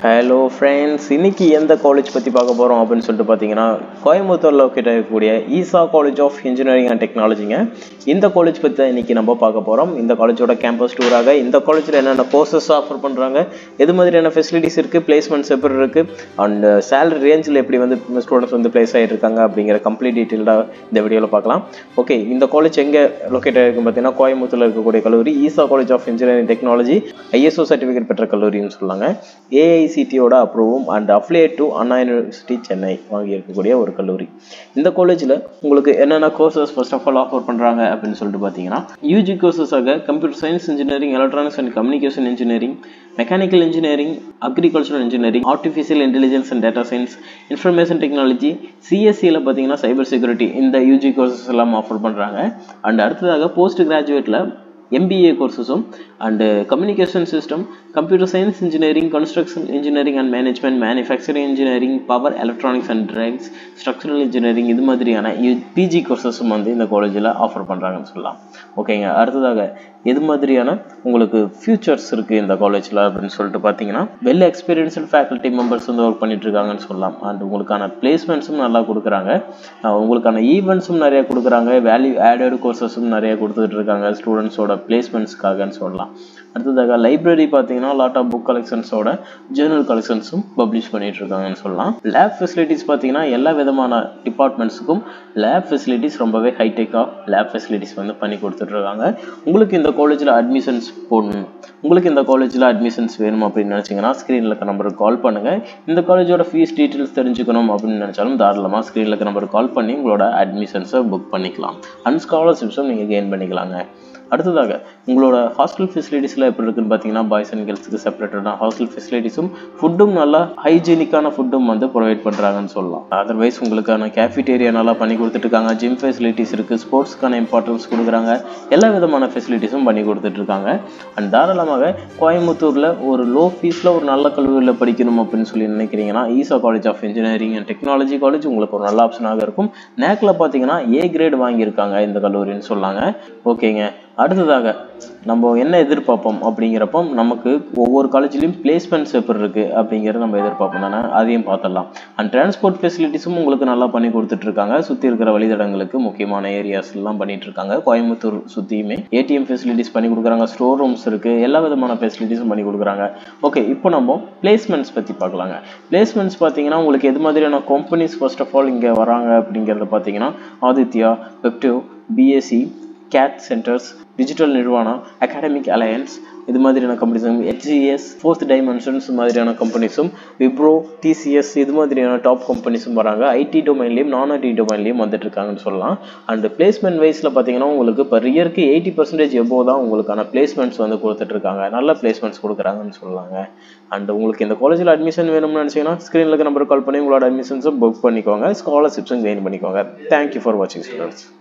hello friends இன்னைக்கு எந்த college பற்றி பார்க்க போகிறோம் அப்படின்னு சொல்லிட்டு பார்த்தீங்கன்னா கோயம்புத்தூரில் லொக்கேட் இருக்கக்கூடிய Isha college of engineering and டெக்னாலஜிங்க இந்த காலேஜ் பற்றி தான் இன்னைக்கு நம்ம பார்க்க போகிறோம் இந்த காலேஜோட கேம்பஸ் டூராக இந்த காலேஜில் என்னென்ன கோர்சஸ் ஆஃபர் பண்ணுறாங்க எது மாதிரியான ஃபெசிலிட்டிஸ் இருக்குது பிளேஸ்மெண்ட்ஸ் எப்படி இருக்குது அண்ட் சேலரி ரேஞ்சில் எப்படி வந்து ஸ்டூடெண்ட்ஸ் வந்து பிளேஸ் ஆகிட்டு இருக்காங்க அப்படிங்கிற கம்ப்ளீட் டீட்டெயில்டாக இந்த வீடியோவில் பார்க்கலாம் ஓகே இந்த காலேஜ் எங்கே லொக்கேட் ஆகிருக்குன்னு பார்த்தீங்கன்னா கோயம்புத்தூரில் இருக்கக்கூடிய கல்லூரி Isha college of engineering technology ISO certificate பெற்ற கல்லூரின்னு சொல்லாங்க ஏஐசிடியோட அப்ரூவும் and affiliate to Anna university Chennai வாங்கி இருக்கக்கூடிய ஒரு கல்லூரி இந்த காலேஜில் உங்களுக்கு என்னென்ன courses first of all offer பண்ணுறாங்க அப்படின்னு சொல்லிட்டு பார்த்தீங்கன்னா யூஜி கோர்சஸாக computer science engineering electronics and communication engineering mechanical engineering agricultural engineering artificial intelligence and data science information technology சிஎஸ்சியில் பார்த்தீங்கன்னா சைபர் செக்யூரிட்டி இந்த யூஜி கோர்சஸ் எல்லாம் ஆஃபர் பண்ணுறாங்க அண்ட் அடுத்ததாக போஸ்ட் கிராஜுவேட்டில் எம்பிஏ கோர்சஸும் and communication system computer science engineering construction engineering and management manufacturing engineering power electronics and ட்ரக்ஸ் structural engineering இது மாதிரியான பிஜி கோர்சஸும் வந்து இந்த காலேஜில் ஆஃபர் பண்ணுறாங்கன்னு சொல்லலாம் ஓகேங்க அடுத்ததாக எது மாதிரியான உங்களுக்கு ஃபியூச்சர்ஸ் இருக்குது இந்த காலேஜில் அப்படின்னு சொல்லிட்டு பார்த்தீங்கன்னா வெல் எக்ஸ்பீரியன்ஸ்டு ஃபேக்கல்ட்டி மெம்பர்ஸ் வந்து ஒர்க் பண்ணிட்டு இருக்காங்கன்னு சொல்லலாம் அண்ட் உங்களுக்கான பிளேஸ்மெண்ட்ஸும் நல்லா கொடுக்குறாங்க உங்களுக்கான ஈவெண்ட்ஸும் நிறைய கொடுக்குறாங்க வேல்யூ ஆடட் கோர்சஸும் நிறைய கொடுத்துட்டு இருக்காங்க ஸ்டூடெண்ட்ஸோட பிளேஸ்மெண்ட்ஸ்க்காகன்னு சொல்லலாம் அடுத்ததாக லைப்ரரி பார்த்தீங்கன்னா லாட் ஆஃப் புக் கலெக்ஷன்ஸோட ஜேர்னல் கலெக்ஷன்ஸும் பப்ளிஷ் பண்ணிட்டு இருக்காங்கன்னு சொல்லலாம் லேப் ஃபெசிலிட்டிஸ் பார்த்தீங்கன்னா எல்லா விதமான டிபார்ட்மெண்ட்ஸுக்கும் லேப் ஃபெசிலிட்டிஸ் ரொம்பவே ஹைடெக்காக லேப் ஃபெசிலிட்டிஸ் வந்து பண்ணி கொடுத்துட்ருக்காங்க உங்களுக்கு இந்த காலேஜில் அட்மிஷன்ஸ் போடணும் உங்களுக்கு இந்த காலேஜில் அட்மிஷன்ஸ் வேணும் அப்படின்னு நினச்சிங்கன்னா ஸ்க்ரீனில் இருக்க நம்பருக்கு கால் பண்ணுங்கள் இந்த காலேஜோட ஃபீஸ் டீட்டெயில்ஸ் தெரிஞ்சுக்கணும் அப்படின்னு நினச்சாலும் தாராளமாக ஸ்க்ரீனில் இருக்க நம்பருக்கு கால் பண்ணி உங்களோட அட்மிஷன்ஸை புக் பண்ணிக்கலாம் அண்ட் ஸ்காலர்ஷிப்ஸும் நீங்கள் கெயின் பண்ணிக்கலாங்க அடுத்ததாக உங்களோட ஹாஸ்டல் ஃபெசிலிட்டிஸில் எப்படி இருக்குன்னு பார்த்தீங்கன்னா பாய்ஸ் அண்ட் கேர்ள்ஸுக்கு செப்பரேட்டடான ஹாஸ்டல் ஃபெசிலிட்டிஸும் ஃபுட்டும் நல்லா ஹைஜீனிக்கான ஃபுட்டும் வந்து ப்ரொவைட் பண்ணுறாங்கன்னு சொல்லலாம் அதர்வைஸ் உங்களுக்கான கேஃபிடேரியா நல்லா பண்ணி கொடுத்துட்ருக்காங்க ஜிம் ஃபெசிலிட்டிஸ் இருக்குது ஸ்போர்ட்ஸ்க்கான இம்பார்ட்டன்ஸ் கொடுக்குறாங்க எல்லா விதமான ஃபெசிலிட்டிஸும் பண்ணி கொடுத்துட்ருக்காங்க அண்ட் தாராளமாக கோயம்புத்தூரில் ஒரு லோ ஃபீஸில் ஒரு நல்ல கல்லூரியில் படிக்கணும் அப்படின்னு சொல்லி நினைக்கிறீங்கன்னா Isha college of engineering and technology college உங்களுக்கு ஒரு நல்ல ஆப்ஷனாக இருக்கும் நேக்கில் பார்த்தீங்கன்னா ஏ கிரேட் வாங்கியிருக்காங்க இந்த கல்லூரின்னு சொல்லாங்க ஓகேங்க அடுத்ததாக நம்ம என்ன எதிர்பார்ப்போம் அப்படிங்கிறப்போ நமக்கு ஒவ்வொரு காலேஜ்லேயும் பிளேஸ்மெண்ட்ஸ் எப்படி இருக்குது அப்படிங்கிறத நம்ம எதிர்பார்ப்போம் தானே அதையும் பார்த்துடலாம் அண்ட் டிரான்ஸ்போர்ட் ஃபெசிலிட்டிஸும் உங்களுக்கு நல்லா பண்ணி கொடுத்துட்ருக்காங்க சுற்றி இருக்கிற வழித்தடங்களுக்கு முக்கியமான ஏரியாஸ்லாம் பண்ணிட்டு இருக்காங்க கோயம்புத்தூர் சுற்றியுமே ஏடிஎம் ஃபெசிலிட்டிஸ் பண்ணி கொடுக்குறாங்க ஸ்டோர் ரூம்ஸ் இருக்குது எல்லா விதமான ஃபெசிலிட்டிஸும் பண்ணி கொடுக்குறாங்க ஓகே இப்போ நம்ம பிளேஸ்மெண்ட்ஸ் பற்றி பார்க்கலாங்க பிளேஸ்மெண்ட்ஸ் பார்த்தீங்கன்னா உங்களுக்கு எது மாதிரியான கம்பெனிஸ் ஃபர்ஸ்ட் ஆஃப் ஆல் இங்கே வராங்க அப்படிங்கிறத பார்த்தீங்கன்னா ஆதித்யா வெப்டிவ் பிஎஸ்சி கேட் சென்டர்ஸ் டிஜிட்டல் நிறுவனா அகாடமிக் அலையன்ஸ் இது மாதிரியான கம்பெனிஸும் ஹெச்ஜிஎஸ் ஃபோர்த் டைமென்ஷன்ஸ் மாதிரியான கம்பெனிஸும் விப்ரோ டிசிஎஸ் இது மாதிரியான டாப் கம்பெனிஸும் வராங்க ஐடி டொமைன்லேயும் நான் ஐடி டொமைன்லேயும் வந்துட்டு இருக்காங்கன்னு சொல்லலாம் அண்ட் பிளேஸ்மெண்ட் வைஸில் பார்த்தீங்கன்னா உங்களுக்கு இப்போ இயருக்கு எயிட்டி பர்சன்டேஜ் எபோ தான் உங்களுக்கான பிளேஸ்மெண்ட்ஸ் வந்து கொடுத்துட்ருக்காங்க நல்ல பிளேஸ்மெண்ட்ஸ் கொடுக்குறாங்கன்னு சொல்லலாங்க அண்ட் உங்களுக்கு இந்த காலேஜில் அட்மிஷன் வேணும்னு நினச்சிங்கன்னா ஸ்க்ரீனில் இருக்க நம்பர் கால் பண்ணி உங்களோட அட்மிஷன்ஸும் புக் பண்ணிக்கோங்க ஸ்காலர்ஷிப்ஸும் கெயின் பண்ணிக்கோங்க தேங்க்யூ ஃபார் வாட்சிங் ஸ்டூடெண்ட்ஸ்